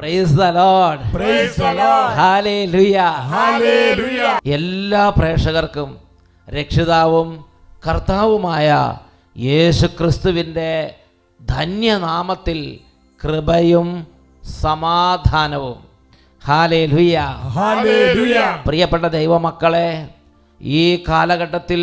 Praise the Lord Praise the Lord. Hallelujah Hallelujah. എല്ലാ പ്രേക്ഷകർക്കും രക്ഷിതാവും കർത്താവുമായ യേശു ക്രിസ്തുവിൻ്റെ ധന്യനാമത്തിൽ കൃപയും സമാധാനവും ഹാലേലുയ Hallelujah. പ്രിയപ്പെട്ട ദൈവമക്കളെ ഈ കാലഘട്ടത്തിൽ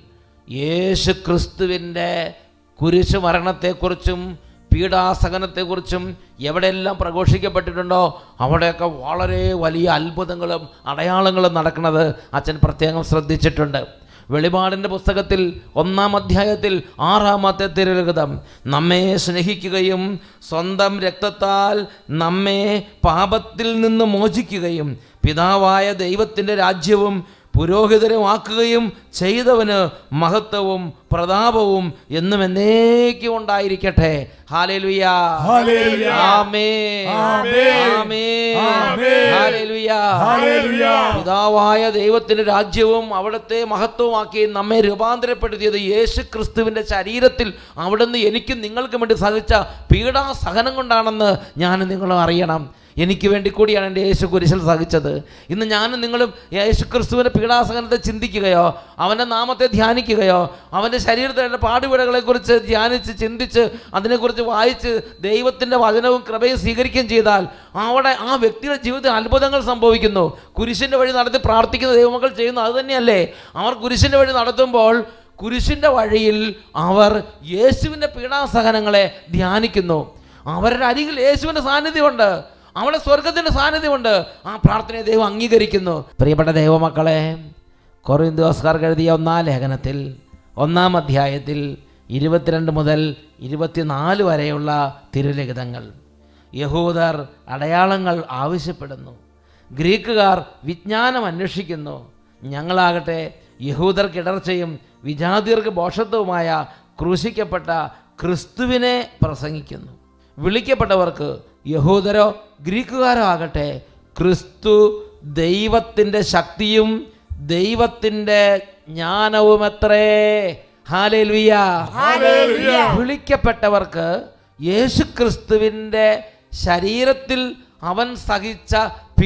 യേശു ക്രിസ്തുവിൻ്റെ കുരിശു മരണത്തെക്കുറിച്ചും പീഡാസഹനത്തെക്കുറിച്ചും എവിടെയെല്ലാം പ്രഘോഷിക്കപ്പെട്ടിട്ടുണ്ടോ അവിടെയൊക്കെ വളരെ വലിയ അത്ഭുതങ്ങളും അടയാളങ്ങളും നടക്കുന്നത് അച്ഛൻ പ്രത്യേകം ശ്രദ്ധിച്ചിട്ടുണ്ട് വെളിപാടിൻ്റെ പുസ്തകത്തിൽ ഒന്നാം അധ്യായത്തിൽ ആറാമത്തെ തിരുലിഖിതം നമ്മെ സ്നേഹിക്കുകയും സ്വന്തം രക്തത്താൽ നമ്മെ പാപത്തിൽ നിന്ന് മോചിക്കുകയും പിതാവായ ദൈവത്തിൻ്റെ രാജ്യവും പുരോഹിതരുമാക്കുകയും ചെയ്തവന് മഹത്വവും പ്രതാപവും എന്നും എന്നേക്കും ഉണ്ടായിരിക്കട്ടെ ഹാലേലുയ Hallelujah. ആമേൻ ആമേൻ. ആമേൻ ആമേൻ. Hallelujah Hallelujah. പിതാവായ ദൈവത്തിന്റെ രാജ്യവും അവിടുത്തെ മഹത്വമാക്കി നമ്മെ രൂപാന്തരപ്പെടുത്തിയത് യേശു ക്രിസ്തുവിന്റെ ശരീരത്തിൽ അവിടുന്ന് എനിക്കും നിങ്ങൾക്കും വേണ്ടി സഹിച്ച പീഡാസഹനം കൊണ്ടാണെന്ന് ഞാൻ നിങ്ങളും അറിയണം എനിക്ക് വേണ്ടി കൂടിയാണ് എൻ്റെ യേശു കുരിശിൽ സഹിച്ചത് ഇന്ന് ഞാനും നിങ്ങളും യേശു ക്രിസ്തുവിൻ്റെ പീഡാസഹനത്തെ ചിന്തിക്കുകയോ അവൻ്റെ നാമത്തെ ധ്യാനിക്കുകയോ അവൻ്റെ ശരീരത്തിലെ പാടുപീടുകളെക്കുറിച്ച് ധ്യാനിച്ച് ചിന്തിച്ച് അതിനെക്കുറിച്ച് വായിച്ച് ദൈവത്തിൻ്റെ വചനവും കൃപയും സ്വീകരിക്കുകയും ചെയ്താൽ അവിടെ ആ വ്യക്തിയുടെ ജീവിതത്തിൽ അത്ഭുതങ്ങൾ സംഭവിക്കുന്നു കുരിശിൻ്റെ വഴി നടത്തി പ്രാർത്ഥിക്കുന്ന ദൈവമക്കൾ ചെയ്യുന്നു അത് തന്നെയല്ലേ അവർ കുരിശിൻ്റെ വഴി നടത്തുമ്പോൾ കുരിശിൻ്റെ വഴിയിൽ അവർ യേശുവിൻ്റെ പീഡാസഹനങ്ങളെ ധ്യാനിക്കുന്നു അവരുടെ അരികിൽ യേശുവിൻ്റെ സാന്നിധ്യമുണ്ട് അവിടെ സ്വർഗത്തിൻ്റെ സാന്നിധ്യമുണ്ട് ആ പ്രാർത്ഥനയെ ദൈവം അംഗീകരിക്കുന്നു പ്രിയപ്പെട്ട ദൈവമക്കളെ കൊറിന്തോസ്കാർ എഴുതിയ ഒന്നാം ലേഖനത്തിൽ ഒന്നാം അധ്യായത്തിൽ ഇരുപത്തിരണ്ട് മുതൽ ഇരുപത്തിനാല് വരെയുള്ള തിരുലിഖിതങ്ങൾ യഹൂദർ അടയാളങ്ങൾ ആവശ്യപ്പെടുന്നു ഗ്രീക്കുകാർ വിജ്ഞാനം അന്വേഷിക്കുന്നു ഞങ്ങളാകട്ടെ യഹൂദർക്ക് ഇടർച്ചയും വിജാതിയർക്ക് ബോഷത്വവുമായ ക്രൂശിക്കപ്പെട്ട ക്രിസ്തുവിനെ പ്രസംഗിക്കുന്നു വിളിക്കപ്പെട്ടവർക്ക് യഹൂദരോ ഗ്രീക്കുകാരോ ആകട്ടെ ക്രിസ്തു ദൈവത്തിൻ്റെ ശക്തിയും ദൈവത്തിൻ്റെ ജ്ഞാനവുമത്രേ ഹാലേലുയ Hallelujah. വിളിക്കപ്പെട്ടവർക്ക് യേശുക്രിസ്തുവിൻ്റെ ശരീരത്തിൽ അവൻ സഹിച്ച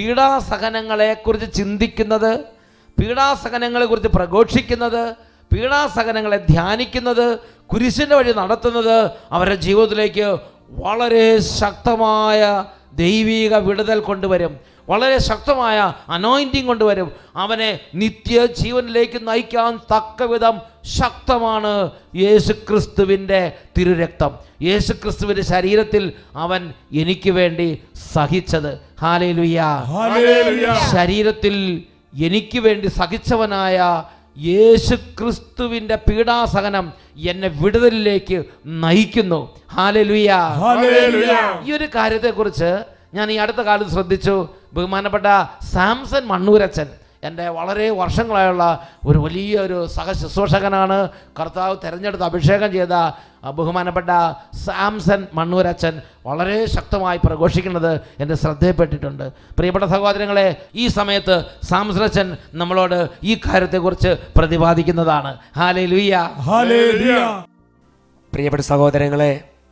പീഡാസഹനങ്ങളെക്കുറിച്ച് ചിന്തിക്കുന്നത് പീഡാസഹനങ്ങളെക്കുറിച്ച് പ്രഘോഷിക്കുന്നത് പീഡാസഹനങ്ങളെ ധ്യാനിക്കുന്നത് കുരിശിൻ്റെ വഴി നടത്തുന്നത് അവരുടെ ജീവിതത്തിലേക്ക് വളരെ ശക്തമായ ദൈവിക വിടുതൽ കൊണ്ടുവരും വളരെ ശക്തമായ അനോയിൻറ്റിങ് കൊണ്ടുവരും അവനെ നിത്യജീവനിലേക്ക് നയിക്കാൻ തക്കവിധം ശക്തമാണ് യേശുക്രിസ്തുവിൻ്റെ തിരുരക്തം യേശുക്രിസ്തുവിൻ്റെ ശരീരത്തിൽ അവൻ എനിക്ക് വേണ്ടി സഹിച്ചത് ഹാലേലുയ്യ Hallelujah. ശരീരത്തിൽ എനിക്ക് വേണ്ടി സഹിച്ചവനായ യേശു ക്രിസ്തുവിൻ്റെ പീഡാസഹനം എന്നെ വിടുതലിലേക്ക് നയിക്കുന്നു ഹാലലുയ Hallelujah. ഈ ഒരു കാര്യത്തെക്കുറിച്ച് ഞാൻ ഈ അടുത്ത കാലത്ത് ശ്രദ്ധിച്ചു ബഹുമാനപ്പെട്ട സാംസൺ മണ്ണൂരച്ചൻ എൻ്റെ വളരെ വർഷങ്ങളായുള്ള ഒരു വലിയ ഒരു സഹശുശ്രൂഷകനാണ് കർത്താവ് തിരഞ്ഞെടുത്ത് അഭിഷേകം ചെയ്ത ആ ബഹുമാനപ്പെട്ട സാംസൺ മണ്ണൂരച്ചൻ വളരെ ശക്തമായി പ്രഘോഷിക്കുന്നത് എൻ്റെ ശ്രദ്ധയിൽപ്പെട്ടിട്ടുണ്ട് പ്രിയപ്പെട്ട സഹോദരങ്ങളെ ഈ സമയത്ത് സാംസണച്ചൻ നമ്മളോട് ഈ കാര്യത്തെക്കുറിച്ച് പ്രതിപാദിക്കുന്നതാണ് ഹാലേ ലുയ്യ Hallelujah. പ്രിയപ്പെട്ട സഹോദരങ്ങളെ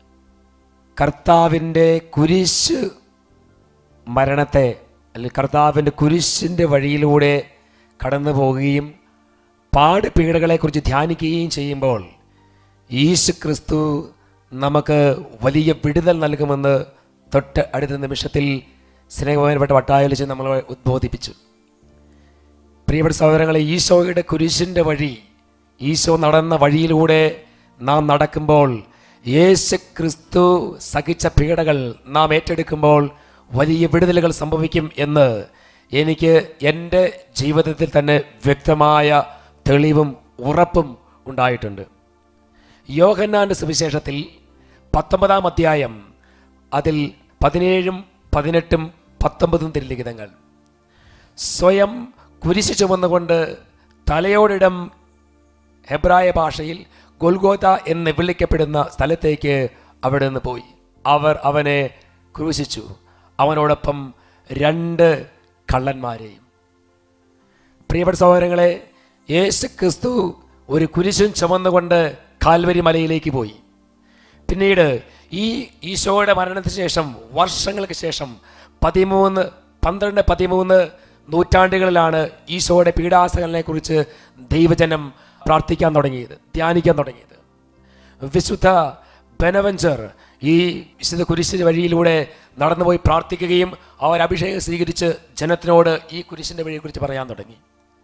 കർത്താവിൻ്റെ കുരിശ് മരണത്തെ അല്ലെങ്കിൽ കർത്താവിൻ്റെ കുരിശിൻ്റെ വഴിയിലൂടെ കടന്നു പോവുകയും പാട് പീഡകളെക്കുറിച്ച് ധ്യാനിക്കുകയും ചെയ്യുമ്പോൾ യേശു ക്രിസ്തു നമുക്ക് വലിയ വിടുതൽ നൽകുമെന്ന് തൊട്ട് അടുത്ത നിമിഷത്തിൽ സ്നേഹഭവനപ്പെട്ട വട്ടായൊലിച്ച് നമ്മളെ ഉദ്ബോധിപ്പിച്ചു പ്രിയപ്പെട്ട സഹോദരങ്ങളെ ഈശോയുടെ കുരിശിൻ്റെ വഴി ഈശോ നടന്ന വഴിയിലൂടെ നാം നടക്കുമ്പോൾ യേശു ക്രിസ്തു സഹിച്ച പീഡകൾ നാം ഏറ്റെടുക്കുമ്പോൾ വലിയ വിടുതലുകൾ സംഭവിക്കും എന്ന് എനിക്ക് എൻ്റെ ജീവിതത്തിൽ തന്നെ വ്യക്തമായ തെളിവും ഉറപ്പും ഉണ്ടായിട്ടുണ്ട് യോഹന്നാന്റെ സുവിശേഷത്തിൽ പത്തൊമ്പതാം അധ്യായം അതിൽ പതിനേഴും പതിനെട്ടും പത്തൊമ്പതും തിരുലിഖിതങ്ങൾ സ്വയം കുരിശ് ചുമന്നുകൊണ്ട് തലയോടിടം ഹെബ്രായ ഭാഷയിൽ ഗൊൽഗോത എന്ന് വിളിക്കപ്പെടുന്ന സ്ഥലത്തേക്ക് അവിടെ നിന്ന് പോയി അവർ അവനെ ക്രൂശിച്ചു അവനോടൊപ്പം രണ്ട് കള്ളന്മാരെയും പ്രിയപ്പെട്ട സഹോദരങ്ങളെ യേശു ക്രിസ്തു ഒരു കുരിശും ചുമന്നുകൊണ്ട് കാൽവരി മലയിലേക്ക് പോയി പിന്നീട് ഈ ഈശോയുടെ മരണത്തിന് ശേഷം വർഷങ്ങൾക്ക് ശേഷം പതിമൂന്ന് പന്ത്രണ്ട് പതിമൂന്ന് നൂറ്റാണ്ടുകളിലാണ് ഈശോയുടെ പീഡാസകലനെ കുറിച്ച് ദൈവജനം പ്രാർത്ഥിക്കാൻ തുടങ്ങിയത് ധ്യാനിക്കാൻ തുടങ്ങിയത് വിശുദ്ധ ബെനവഞ്ചർ ഈ വിശുദ്ധ കുരിശിന് വഴിയിലൂടെ നടന്നുപോയി പ്രാർത്ഥിക്കുകയും അവർ അഭിഷേകം സ്വീകരിച്ച് ജനത്തിനോട് ഈ കുരിശിൻ്റെ വഴിയെക്കുറിച്ച് പറയാൻ തുടങ്ങി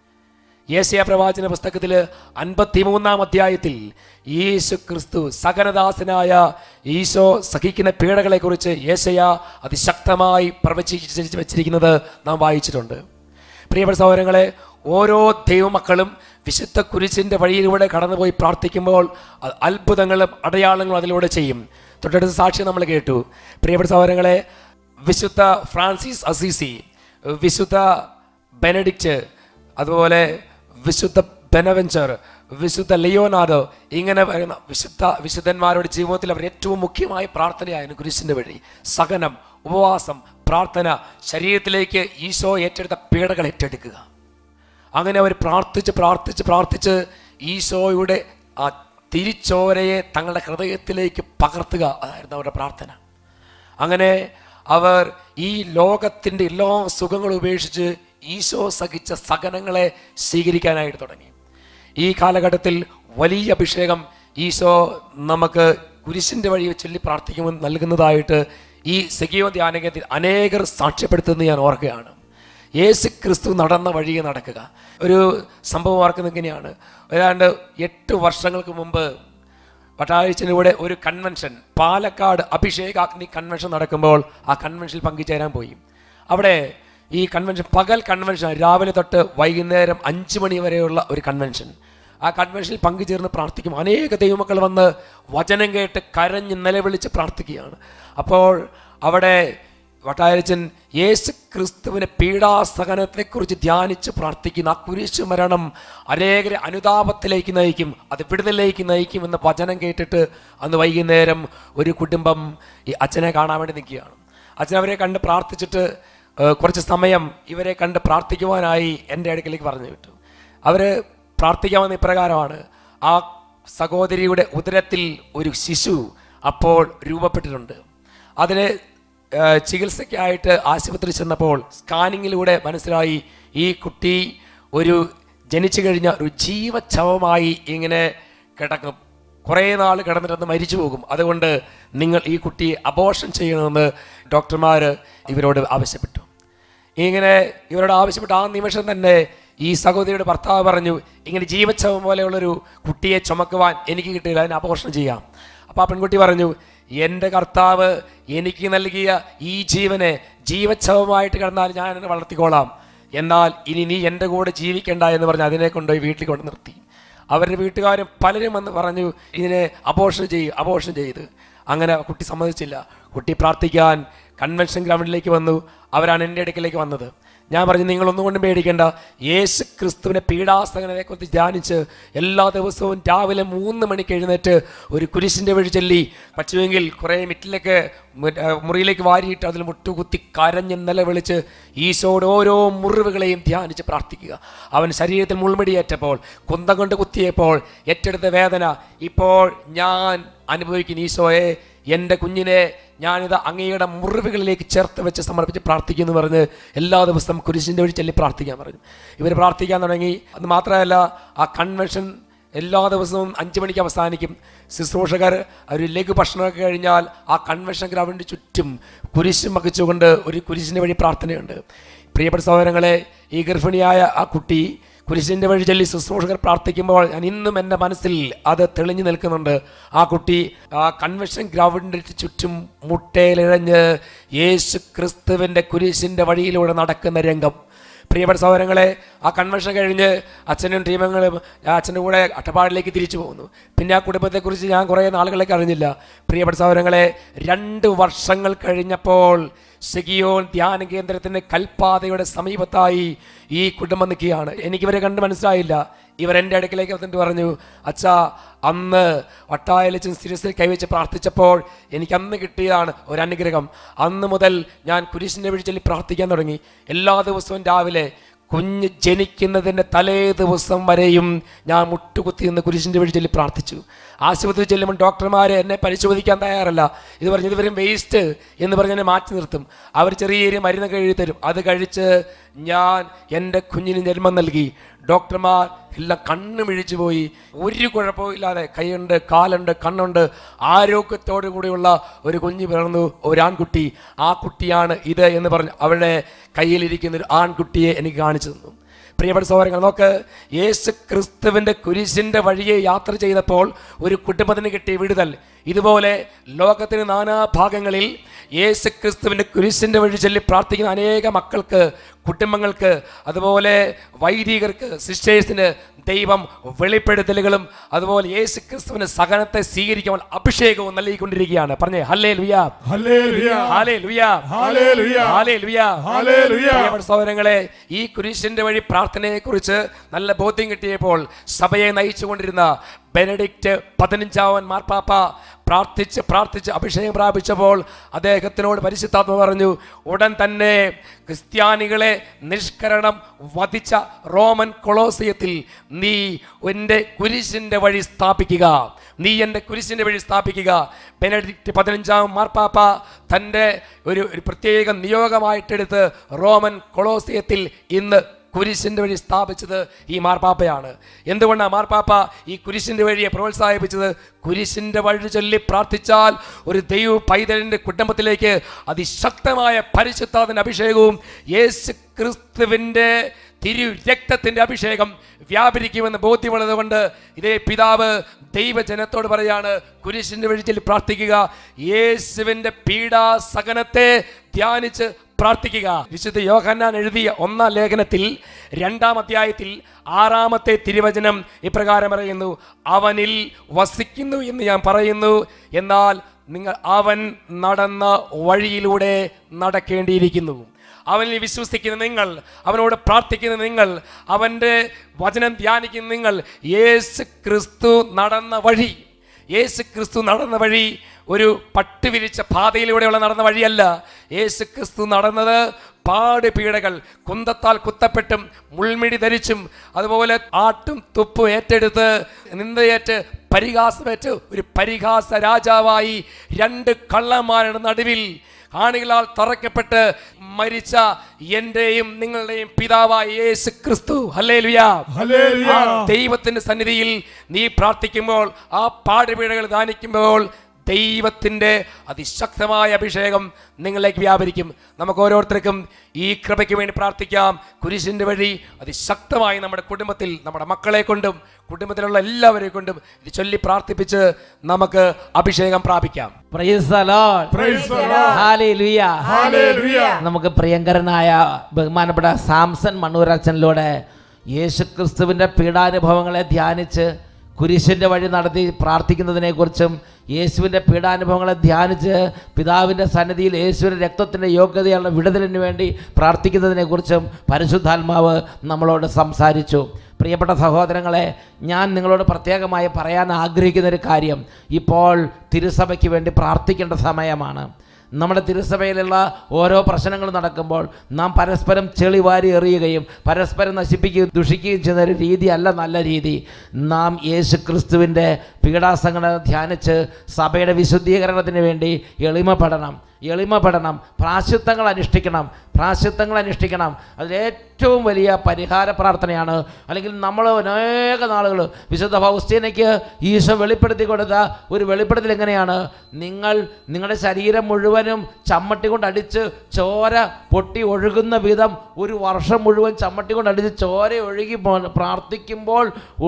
യേശയ പ്രവാചന പുസ്തകത്തിൽ അൻപത്തിമൂന്നാം അധ്യായത്തിൽ യേശു ക്രിസ്തു സകനദാസനായ ഈശോ സഹിക്കുന്ന പീഡകളെക്കുറിച്ച് യേശയ അതിശക്തമായി പ്രവചിച്ച് വെച്ചിരിക്കുന്നത് നാം വായിച്ചിട്ടുണ്ട് പ്രിയപ്പെട്ട സഹോദരങ്ങളെ ഓരോ ദൈവമക്കളും വിശുദ്ധ കുരിശിൻ്റെ വഴിയിലൂടെ കടന്നുപോയി പ്രാർത്ഥിക്കുമ്പോൾ അ- അത്ഭുതങ്ങളും അടയാളങ്ങളും അതിലൂടെ ചെയ്യും തൊട്ടടുത്ത സാക്ഷ്യം നമ്മൾ കേട്ടു പ്രിയപ്പെട്ട സഹോദരങ്ങളെ വിശുദ്ധ ഫ്രാൻസിസ് അസീസി വിശുദ്ധ ബെനഡിക്റ്റ് അതുപോലെ വിശുദ്ധ ബെനവെഞ്ചർ വിശുദ്ധ ലിയോനാർഡോ ഇങ്ങനെ പറയുന്ന വിശുദ്ധ വിശുദ്ധന്മാരുടെ ജീവിതത്തിൽ അവർ ഏറ്റവും മുഖ്യമായ പ്രാർത്ഥനയായിരുന്നു കുരിശിൻ്റെ വഴി സഹനം ഉപവാസം പ്രാർത്ഥന ശരീരത്തിലേക്ക് ഈശോ ഏറ്റെടുത്ത പീഡകൾ ഏറ്റെടുക്കുക അങ്ങനെ അവർ പ്രാർത്ഥിച്ച് പ്രാർത്ഥിച്ച് പ്രാർത്ഥിച്ച് ഈശോയുടെ ആ തിരിച്ചോരയെ തങ്ങളുടെ ഹൃദയത്തിലേക്ക് പകർത്തുക അതായിരുന്നു അവരുടെ പ്രാർത്ഥന അങ്ങനെ അവർ ഈ ലോകത്തിൻ്റെ എല്ലാ സുഖങ്ങളും ഉപേക്ഷിച്ച് ഈശോ സഹിച്ച സഹനങ്ങളെ സ്വീകരിക്കാനായിട്ട് തുടങ്ങി ഈ കാലഘട്ടത്തിൽ വലിയ അഭിഷേകം ഈശോ നമുക്ക് കുരിശിൻ്റെ വഴി ചൊല്ലി പ്രാർത്ഥിക്കുമ്പോൾ നൽകുന്നതായിട്ട് ഈ സഖീവ ധ്യാനകത്തിൽ അനേകർ സാക്ഷ്യപ്പെടുത്തുന്നത് ഞാൻ ഓർക്കുകയാണ് യേശു ക്രിസ്തു നടന്ന വഴിയെ നടക്കുക ഒരു സംഭവം ഓർക്കുന്നത് ഇങ്ങനെയാണ് ഏതാണ്ട് എട്ട് വർഷങ്ങൾക്ക് മുമ്പ് പട്ടാഴ്ചയിലൂടെ ഒരു കൺവെൻഷൻ പാലക്കാട് അഭിഷേകാഗ്നി കൺവെൻഷൻ നടക്കുമ്പോൾ ആ കൺവെൻഷനിൽ പങ്കുചേരാൻ പോയി അവിടെ ഈ കൺവെൻഷൻ പകൽ കൺവെൻഷൻ രാവിലെ തൊട്ട് വൈകുന്നേരം അഞ്ച് മണി വരെയുള്ള ഒരു കൺവെൻഷൻ ആ കൺവെൻഷനിൽ പങ്കുചേർന്ന് പ്രാർത്ഥിക്കും അനേക ദൈവമക്കൾ വന്ന് വചനം കേട്ട് കരഞ്ഞ് നിലവിളിച്ച് പ്രാർത്ഥിക്കുകയാണ് അപ്പോൾ അവിടെ വട്ടായച്ചൻ യേശു ക്രിസ്തുവിനെ പീഡാസഹനത്തെക്കുറിച്ച് ധ്യാനിച്ച് പ്രാർത്ഥിക്കുന്ന ആ കുരിശു മരണം അനേകരെ അനുതാപത്തിലേക്ക് നയിക്കും അത് വിടുതലിലേക്ക് നയിക്കും എന്ന വചനം കേട്ടിട്ട് അന്ന് വൈകുന്നേരം ഒരു കുടുംബം ഈ അച്ഛനെ കാണാൻ വേണ്ടി നിൽക്കുകയാണ് അച്ഛൻ അവരെ കണ്ട് പ്രാർത്ഥിച്ചിട്ട് ഏഹ്, കുറച്ച് സമയം ഇവരെ കണ്ട് പ്രാർത്ഥിക്കുവാനായി എൻ്റെ അടുക്കലേക്ക് പറഞ്ഞു വിട്ടു അവർ പ്രാർത്ഥിക്കാമെന്ന ഇപ്രകാരമാണ് ആ സഹോദരിയുടെ ഉദരത്തിൽ ഒരു ശിശു അപ്പോൾ രൂപപ്പെട്ടിട്ടുണ്ട് അതിന് ഏഹ്, ചികിത്സയ്ക്കായിട്ട് ആശുപത്രി ചെന്നപ്പോൾ സ്കാനിങ്ങിലൂടെ മനസ്സിലായി ഈ കുട്ടി ഒരു ജനിച്ചു കഴിഞ്ഞ ഒരു ജീവച്ഛവമായി ഇങ്ങനെ കിടക്കും കുറേ നാൾ കിടന്നിട്ടൊന്ന് മരിച്ചു പോകും അതുകൊണ്ട് നിങ്ങൾ ഈ കുട്ടിയെ അബോർഷൻ ചെയ്യണമെന്ന് ഡോക്ടർമാർ ഇവരോട് ആവശ്യപ്പെട്ടു ഇങ്ങനെ ഇവരോട് ആവശ്യപ്പെട്ട ആ നിമിഷം തന്നെ ഈ സഹോദരിയുടെ ഭർത്താവ് പറഞ്ഞു ഇങ്ങനെ ജീവച്ഛവം പോലെയുള്ളൊരു കുട്ടിയെ ചുമക്കുവാൻ എനിക്ക് കിട്ടില്ല അതിന് അപോഷണം ചെയ്യാം അപ്പോൾ ആ പെൺകുട്ടി പറഞ്ഞു എൻ്റെ കർത്താവ് എനിക്ക് നൽകിയ ഈ ജീവനെ ജീവച്ഛവമായിട്ട് കിടന്നാൽ ഞാൻ എന്നെ വളർത്തിക്കോളാം എന്നാൽ ഇനി നീ എൻ്റെ കൂടെ ജീവിക്കണ്ട എന്ന് പറഞ്ഞ് അതിനെ കൊണ്ടുപോയി വീട്ടിൽ കൊണ്ട് നിർത്തി അവരുടെ വീട്ടുകാരും പലരും വന്ന് പറഞ്ഞു ഇതിനെ അബോഷൻ ചെയ്യും അബോഷൻ ചെയ്ത് അങ്ങനെ കുട്ടി സമ്മതിച്ചില്ല കുട്ടി പ്രാർത്ഥിക്കാൻ കൺവെൻഷൻ ഗ്രൗണ്ടിലേക്ക് വന്നു അവരാണ് എൻ്റെ അടുക്കലേക്ക് വന്നത് ഞാൻ പറഞ്ഞു നിങ്ങളൊന്നും കൊണ്ടും പേടിക്കേണ്ട യേശു ക്രിസ്തുവിനെ പീഡാസകനെക്കുറിച്ച് ധ്യാനിച്ച് എല്ലാ ദിവസവും രാവിലെ മൂന്ന് മണിക്ക് എഴുന്നേറ്റ് ഒരു കുരിശിൻ്റെ വഴി ചൊല്ലി പറ്റുമെങ്കിൽ കുറേ മിറ്റിലേക്ക് മു- ആ, മുറിയിലേക്ക് വാരിയിട്ട് അതിൽ മുട്ടുകുത്തി കരഞ്ഞ് നിലവിളിച്ച് ഈശോയുടെ ഓരോ മുറിവുകളെയും ധ്യാനിച്ച് പ്രാർത്ഥിക്കുക അവൻ ശരീരത്തിൽ മുൾമുടിയേറ്റപ്പോൾ കുന്തം കൊണ്ട് കുത്തിയപ്പോൾ ഏറ്റെടുത്ത വേദന ഇപ്പോൾ ഞാൻ അനുഭവിക്കുന്ന ഈശോയെ എൻ്റെ കുഞ്ഞിനെ ഞാനിത് അങ്ങയുടെ മുറിവുകളിലേക്ക് ചേർത്ത് വെച്ച് സമർപ്പിച്ച് പ്രാർത്ഥിക്കുന്നു പറഞ്ഞ് എല്ലാ ദിവസവും കുരിശിൻ്റെ വഴി ചൊല്ലി പ്രാർത്ഥിക്കാൻ പറഞ്ഞു ഇവർ പ്രാർത്ഥിക്കാൻ തുടങ്ങി അത് മാത്രമല്ല ആ കൺവെൻഷൻ എല്ലാ ദിവസവും അഞ്ച് മണിക്ക് അവസാനിക്കും ശുശ്രൂഷകർ ഒരു ലഘു ഭക്ഷണമൊക്കെ കഴിഞ്ഞാൽ ആ കൺവെൻഷൻ ഗ്രൗണ്ടിന് ചുറ്റും കുരിശും വഹിച്ചുകൊണ്ട് ഒരു കുരിശിൻ്റെ വഴി പ്രാർത്ഥനയുണ്ട് പ്രിയപ്പെട്ട സഹോദരങ്ങളെ ഈ ഗർഭിണിയായ ആ കുട്ടി കുരിശിൻ്റെ വഴി ചൊല്ലി ശുശ്രൂഷകർ പ്രാർത്ഥിക്കുമ്പോൾ ഞാൻ ഇന്നും എൻ്റെ മനസ്സിൽ അത് തെളിഞ്ഞു നിൽക്കുന്നുണ്ട് ആ കുട്ടി ആ കൺവെൻഷൻ ഗ്രൗണ്ടിന് ചുറ്റും മുട്ടയിലിഴഞ്ഞ് യേശു ക്രിസ്തുവിൻ്റെ കുരിശിൻ്റെ വഴിയിലൂടെ നടക്കുന്ന രംഗം പ്രിയപ്പെട്ട സഹോദരങ്ങളെ ആ കൺവെൻഷൻ കഴിഞ്ഞ് അച്ഛനും ടീമങ്ങളും അച്ഛൻ്റെ കൂടെ അട്ടപ്പാടിലേക്ക് തിരിച്ചു പോകുന്നു പിന്നെ ആ കുടുംബത്തെക്കുറിച്ച് ഞാൻ കുറേ നാളുകളിലേക്ക് അറിഞ്ഞില്ല പ്രിയപ്പെട്ട സഹോദരങ്ങളെ രണ്ട് വർഷങ്ങൾ കഴിഞ്ഞപ്പോൾ സെഗിയോൻ ധ്യാന കേന്ദ്രത്തിൻ്റെ കൽപ്പാതയുടെ സമീപത്തായി ഈ കുടുംബം നിൽക്കുകയാണ് എനിക്കിവരെ കണ്ട് മനസ്സിലായില്ല ഇവർ എൻ്റെ അടുക്കലേക്ക് വന്നിട്ട് പറഞ്ഞു അച്ഛാ അന്ന് വട്ടായലച്ചൻ സിരസിൽ കൈവച്ച് പ്രാർത്ഥിച്ചപ്പോൾ എനിക്ക് അന്ന് കിട്ടിയതാണ് ഒരു അനുഗ്രഹം അന്ന് മുതൽ ഞാൻ കുരിശിൻ്റെ വഴി ചൊല്ലി പ്രാർത്ഥിക്കാൻ തുടങ്ങി എല്ലാ ദിവസവും രാവിലെ കുഞ്ഞ് ജനിക്കുന്നതിൻ്റെ തലേ ദിവസം വരെയും ഞാൻ മുട്ടുകുത്തി നിന്ന് കുരിശിൻ്റെ വഴി ചൊല്ലി പ്രാർത്ഥിച്ചു ആശുപത്രി ചെല്ലുമ്പോൾ ഡോക്ടർമാർ എന്നെ പരിശോധിക്കാൻ തയ്യാറല്ല ഇത് പറഞ്ഞ് ഇതുവരും വേസ്റ്റ് എന്ന് പറഞ്ഞ് എന്നെ മാറ്റി നിർത്തും അവർ ചെറിയ ചെറിയ മരുന്നൊക്കെ എഴുതി തരും അത് കഴിച്ച് ഞാൻ എൻ്റെ കുഞ്ഞിന് ജന്മം നൽകി ഡോക്ടർമാർ എല്ലാം കണ്ണു മിഴിച്ചു പോയി ഒരു കുഴപ്പവും ഇല്ലാതെ കൈയുണ്ട് കാലുണ്ട് കണ്ണുണ്ട് ആരോഗ്യത്തോടു കൂടിയുള്ള ഒരു കുഞ്ഞ് പിറന്നു ഒരു ആൺകുട്ടി ആ കുട്ടിയാണ് ഇത് എന്ന് പറഞ്ഞ് അവരുടെ കയ്യിലിരിക്കുന്ന ഒരു ആൺകുട്ടിയെ എനിക്ക് കാണിച്ചു തന്നു പ്രിയപ്പെട്ട സഹോദരങ്ങൾ നോക്ക് യേശു ക്രിസ്തുവിൻ്റെ കുരിശിൻ്റെ വഴിയെ യാത്ര ചെയ്തപ്പോൾ ഒരു കുടുംബത്തിന് കിട്ടിയ വിടുതൽ ഇതുപോലെ ലോകത്തിന് നാനാ ഭാഗങ്ങളിൽ യേശു ക്രിസ്തുവിൻ്റെ കുരിശിൻ്റെ വഴി ചൊല്ലി പ്രാർത്ഥിക്കുന്ന അനേക മക്കൾക്ക് കുടുംബങ്ങൾക്ക് അതുപോലെ വൈദികർക്ക് സിസ്റ്റേഴ്സിന് ദൈവം വെളിപ്പെടുത്തലുകളും അതുപോലെ യേശു ക്രിസ്തുവിന് സഹനത്തെ സ്വീകരിക്കുവാൻ അഭിഷേകവും നൽകിക്കൊണ്ടിരിക്കുകയാണ് പറഞ്ഞേ ഹല്ലേ ലുയാ ഹല്ലേലൂയ ഹാലേ ലുയാ ഹല്ലേലൂയ ഹാലേ ലുയാ ഹല്ലേലൂയ പ്രിയപ്പെട്ട സഹോദരങ്ങളെ ഈ കുരിശിന്റെ വഴി പ്രാർത്ഥനയെക്കുറിച്ച് നല്ല ബോധ്യം കിട്ടിയപ്പോൾ സഭയെ നയിച്ചുകൊണ്ടിരുന്ന ബെനഡിക്റ്റ് പതിനഞ്ചാവൻ മാർപ്പാപ്പ പ്രാർത്ഥിച്ച് പ്രാർത്ഥിച്ച് അഭിഷേകം പ്രാപിച്ചപ്പോൾ അദ്ദേഹത്തിനോട് പരിശുദ്ധാത്മ പറഞ്ഞു ഉടൻ തന്നെ ക്രിസ്ത്യാനികളെ നിഷ്കരണം വധിച്ച റോമൻ കൊളോസിയത്തിൽ നീ എൻ്റെ കുരിശിൻ്റെ വഴി സ്ഥാപിക്കുക നീ എൻ്റെ കുരിശിൻ്റെ വഴി സ്ഥാപിക്കുക ബെനഡിക്റ്റ് പതിനഞ്ചാം മാർപ്പാപ്പ തൻ്റെ ഒരു ഒരു പ്രത്യേക നിയോഗമായിട്ടെടുത്ത് റോമൻ കൊളോസിയത്തിൽ ഇന്ന് കുരിശിൻ്റെ വഴി സ്ഥാപിച്ചത് ഈ മാർപ്പാപ്പയാണ് എന്തുകൊണ്ടാണ് മാർപ്പാപ്പ ഈ കുരിശിൻ്റെ വഴിയെ പ്രോത്സാഹിപ്പിച്ചത് കുരിശിൻ്റെ വഴി ചൊല്ലി പ്രാർത്ഥിച്ചാൽ ഒരു ദൈവ പൈതലിൻ്റെ കുടുംബത്തിലേക്ക് അതിശക്തമായ പരിശുദ്ധാതിൻ്റെ അഭിഷേകവും യേശു ക്രിസ്തുവിൻ്റെ തിരു രക്തത്തിൻ്റെ അഭിഷേകം വ്യാപരിക്കുമെന്ന് ബോധ്യമുള്ളത് കൊണ്ട് ഇതേ പിതാവ് ദൈവജനത്തോട് പറയാണ് കുരിശിൻ്റെ വഴിച്ചിൽ പ്രാർത്ഥിക്കുക യേശുവിൻ്റെ പീഡാസകനത്തെ ധ്യാനിച്ച് പ്രാർത്ഥിക്കുക വിശുദ്ധ യോഹന്നാൻ എഴുതിയ ഒന്നാം ലേഖനത്തിൽ രണ്ടാം അധ്യായത്തിൽ ആറാമത്തെ തിരുവചനം ഇപ്രകാരം പറയുന്നു അവനിൽ വസിക്കുന്നു എന്ന് ഞാൻ പറയുന്നു എന്നാൽ നിങ്ങൾ അവൻ നടന്ന വഴിയിലൂടെ നടക്കേണ്ടിയിരിക്കുന്നു അവനിൽ വിശ്വസിക്കുന്ന നിങ്ങൾ അവനോട് പ്രാർത്ഥിക്കുന്ന നിങ്ങൾ അവൻ്റെ വചനം ധ്യാനിക്കുന്ന നിങ്ങൾ യേശു ക്രിസ്തു നടന്ന വഴി യേശു ക്രിസ്തു നടന്ന വഴി ഒരു പട്ടുവിരിച്ച പാതയിലൂടെയുള്ള നടന്ന വഴിയല്ല യേശു ക്രിസ്തു നടന്നത് പാട് പീഡകൾ കുന്തത്താൽ കുത്തപ്പെട്ടും മുൾമിടി ധരിച്ചും അതുപോലെ ആട്ടും തുപ്പും ഏറ്റെടുത്ത് നിന്ദയേറ്റ് പരിഹാസമേറ്റ് ഒരു പരിഹാസ രാജാവായി രണ്ട് കള്ളന്മാരുടെ നടുവിൽ ആണികളാൽ തറയ്ക്കപ്പെട്ട് മരിച്ച എന്റെയും നിങ്ങളുടെയും പിതാവായ യേശു ക്രിസ്തു ഹല്ലേലൂയ ഹല്ലേലൂയ ആ ദൈവത്തിന്റെ സന്നിധിയിൽ നീ പ്രാർത്ഥിക്കുമ്പോൾ ആ പാടുപീടകൾ ദാനിക്കുമ്പോൾ ദൈവത്തിൻ്റെ അതിശക്തമായ അഭിഷേകം നിങ്ങളിലേക്ക് വ്യാപരിക്കും നമുക്ക് ഓരോരുത്തർക്കും ഈ കൃപയ്ക്ക് വേണ്ടി പ്രാർത്ഥിക്കാം കുരിശിൻ്റെ വഴി അതിശക്തമായി നമ്മുടെ കുടുംബത്തിൽ നമ്മുടെ മക്കളെ കൊണ്ടും കുടുംബത്തിലുള്ള എല്ലാവരെ കൊണ്ടും ഇത് ചൊല്ലി പ്രാർത്ഥിപ്പിച്ച് നമുക്ക് അഭിഷേകം പ്രാപിക്കാം Praise the Lord. Praise the Lord. Hallelujah. Hallelujah നമുക്ക് പ്രിയങ്കരനായ ബഹുമാനപ്പെട്ട സാംസൺ മണ്ണൂരച്ചനിലൂടെ യേശുക്രിസ്തുവിൻ്റെ പീഡാനുഭവങ്ങളെ ധ്യാനിച്ച് കുരിശിൻ്റെ വഴി നടത്തി പ്രാർത്ഥിക്കുന്നതിനെക്കുറിച്ചും യേശുവിൻ്റെ പീഡാനുഭവങ്ങളെ ധ്യാനിച്ച് പിതാവിൻ്റെ സന്നിധിയിൽ യേശുവിൻ്റെ രക്തത്തിൻ്റെ യോഗ്യതയുള്ള വിടുതലിന് വേണ്ടി പ്രാർത്ഥിക്കുന്നതിനെക്കുറിച്ചും പരിശുദ്ധാത്മാവ് നമ്മളോട് സംസാരിച്ചു പ്രിയപ്പെട്ട സഹോദരങ്ങളെ ഞാൻ നിങ്ങളോട് പ്രത്യേകമായി പറയാൻ ആഗ്രഹിക്കുന്ന ഒരു കാര്യം ഇപ്പോൾ തിരുസഭയ്ക്ക് വേണ്ടി പ്രാർത്ഥിക്കേണ്ട സമയമാണ് നമ്മുടെ തിരുസഭയിലുള്ള ഓരോ പ്രശ്നങ്ങൾ നടക്കുമ്പോൾ നാം പരസ്പരം ചെളി വാരി എറിയുകയും പരസ്പരം നശിപ്പിക്കുകയും ദുഷിക്കുകയും ചെയ്യുന്ന ഒരു രീതിയല്ല നല്ല രീതി നാം യേശു ക്രിസ്തുവിൻ്റെ പീഡാസംഘടന ധ്യാനിച്ച് സഭയുടെ വിശുദ്ധീകരണത്തിന് വേണ്ടി എളിമപ്പെടണം എളിമപ്പെടണം പ്രാശുദ്ധങ്ങൾ അനുഷ്ഠിക്കണം പ്രാശുദ്ധങ്ങൾ അനുഷ്ഠിക്കണം അതിൽ ഏറ്റവും വലിയ പരിഹാര പ്രാർത്ഥനയാണ് അല്ലെങ്കിൽ നമ്മൾ അനേക നാളുകൾ വിശുദ്ധ ഫൗസ്തീനയ്ക്ക് ഈശോ വെളിപ്പെടുത്തി കൊടുത്ത ഒരു വെളിപ്പെടുത്തൽ എങ്ങനെയാണ് നിങ്ങൾ നിങ്ങളുടെ ശരീരം മുഴുവനും ചമ്മട്ടി കൊണ്ട് അടിച്ച് ചോര പൊട്ടി ഒഴുകുന്ന വിധം ഒരു വർഷം മുഴുവൻ ചമ്മട്ടി കൊണ്ട് അടിച്ച് ചോര ഒഴുകി പോ- പ്രാർത്ഥിക്കുമ്പോൾ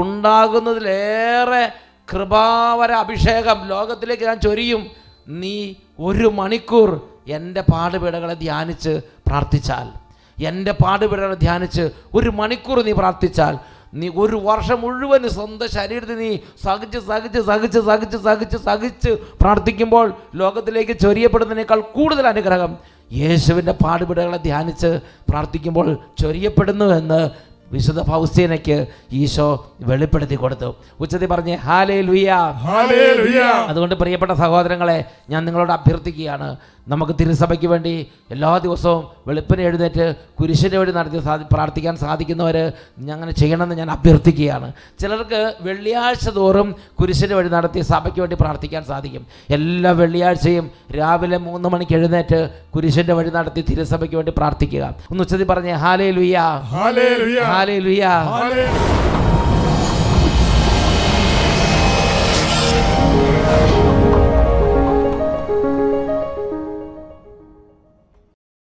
ഉണ്ടാകുന്നതിലേറെ കൃപാവര അഭിഷേകം ലോകത്തിലേക്ക് ഞാൻ ചൊരിയും നീ ഒരു മണിക്കൂർ എൻ്റെ പാടുപീടകളെ ധ്യാനിച്ച് പ്രാർത്ഥിച്ചാൽ എൻ്റെ പാടുപീടകളെ ധ്യാനിച്ച് ഒരു മണിക്കൂർ നീ പ്രാർത്ഥിച്ചാൽ നീ ഒരു വർഷം മുഴുവൻ സ്വന്തം ശരീരത്തിൽ നീ സഹിച്ച് സഹിച്ച് സഹിച്ച് സഹിച്ച് സഹിച്ച് സഹിച്ച് പ്രാർത്ഥിക്കുമ്പോൾ ലോകത്തിലേക്ക് ചൊരിയപ്പെടുന്നതിനേക്കാൾ കൂടുതൽ അനുഗ്രഹം യേശുവിൻ്റെ പാടുപീടകളെ ധ്യാനിച്ച് പ്രാർത്ഥിക്കുമ്പോൾ ചൊരിയപ്പെടുന്നു എന്ന് വിശുദ്ധ ഫൗസ്തീനയ്ക്ക് ഈശോ വെളിപ്പെടുത്തി കൊടുത്തു ഉച്ചത്തിൽ പറഞ്ഞ് ഹാലേ ലുയ്യ ഹല്ലേലൂയ അതുകൊണ്ട് പ്രിയപ്പെട്ട സഹോദരങ്ങളെ ഞാൻ നിങ്ങളോട് അഭ്യർത്ഥിക്കുകയാണ് നമുക്ക് തിരുസഭയ്ക്ക് വേണ്ടി എല്ലാ ദിവസവും വെളുപ്പിനെ എഴുന്നേറ്റ് കുരിശിൻ്റെ വഴി നടത്തി സാധി പ്രാർത്ഥിക്കാൻ സാധിക്കുന്നവർ അങ്ങനെ ചെയ്യണമെന്ന് ഞാൻ അഭ്യർത്ഥിക്കുകയാണ് ചിലർക്ക് വെള്ളിയാഴ്ച തോറും കുരിശിൻ്റെ വഴി നടത്തി സഭയ്ക്ക് വേണ്ടി പ്രാർത്ഥിക്കാൻ സാധിക്കും എല്ലാ വെള്ളിയാഴ്ചയും രാവിലെ മൂന്ന് മണിക്ക് എഴുന്നേറ്റ് കുരിശിൻ്റെ വഴി നടത്തി തിരുസഭയ്ക്ക് വേണ്ടി പ്രാർത്ഥിക്കുക ഒന്ന് ഉച്ചത്തിൽ പറഞ്ഞേ ഹാലേ ലുയ്യ ഹല്ലേലൂയ ഹാലേ ലുയ്യ ഹല്ലേലൂയ